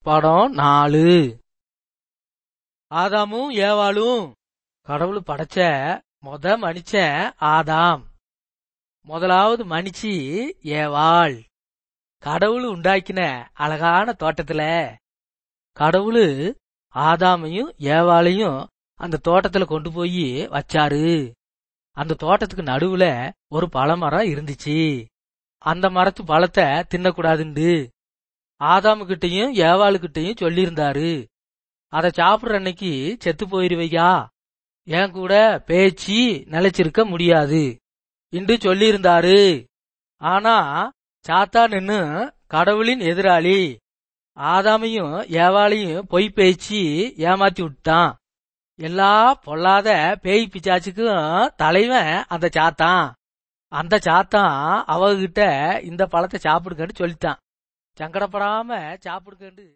படம் நாலு ஆதாமும் ஏவாளும் கடவுள் படைச்ச மொத மனுஷன் ஆதாம் முதலாவது மனுஷி ஏவாள் கடவுள் உண்டாக்கின அழகான தோட்டத்துல கடவுள் ஆதாமையும் ஏவாளையும் அந்த தோட்டத்துல கொண்டு போய் வச்சாரு அந்த தோட்டத்துக்கு நடுவுல ஒரு பழமரம் இருந்துச்சு அந்த மரத்து பழத்தை தின்னக்கூடாதுண்டு ஆதாமுகிட்டையும் ஏவாளுகிட்டையும் சொல்லியிருந்தாரு அதை சாப்பிடுற அன்னைக்கு செத்து போயிருவையா என் கூட பேச்சு நிலைச்சிருக்க முடியாது என்று சொல்லியிருந்தாரு ஆனா சாத்தா நின்னு கடவுளின் எதிராளி ஆதாமையும் ஏவாளையும் பொய் பேச்சு ஏமாத்தி விட்டான் எல்லா பொல்லாத பேய் பிச்சாச்சுக்கும் தலைவன் அந்த சாத்தான் அந்த சாத்தான் அவகிட்ட இந்த பழத்தை சாப்பிடுங்கன்னு சொல்லிட்டான் சங்கடப்படாம சாப்பிடுங்கன்னு